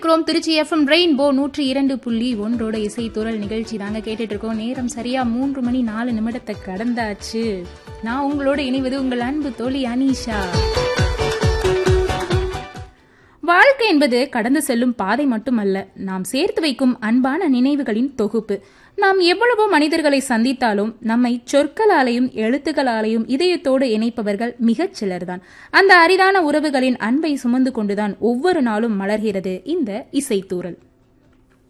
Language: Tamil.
இணைந்திருக்கிறோம் திருச்சி எஃப்எம் ரெயின்போ நூற்றி இரண்டு புள்ளி ஒன்றோட இசைத்துறல் நிகழ்ச்சி தாங்க கேட்டுட்டு இருக்கோம் நேரம் சரியா மூன்று மணி நாலு நிமிடத்தை கடந்தாச்சு நான் உங்களோட இணைவது உங்கள் அன்பு தோழி அனீஷா வாழ்க்கை என்பது கடந்து செல்லும் பாதை மட்டுமல்ல நாம் சேர்த்து வைக்கும் அன்பான நினைவுகளின் தொகுப்பு நாம் எவ்வளவோ மனிதர்களை சந்தித்தாலும் நம்மை சொற்களாலேயும் எழுத்துக்களாலேயும் இதயத்தோடு இணைப்பவர்கள் மிகச் சிலர்தான் அந்த அரிதான உறவுகளின் அன்பை சுமந்து கொண்டுதான் ஒவ்வொரு நாளும் மலர்கிறது இந்த இசைத்தூரல்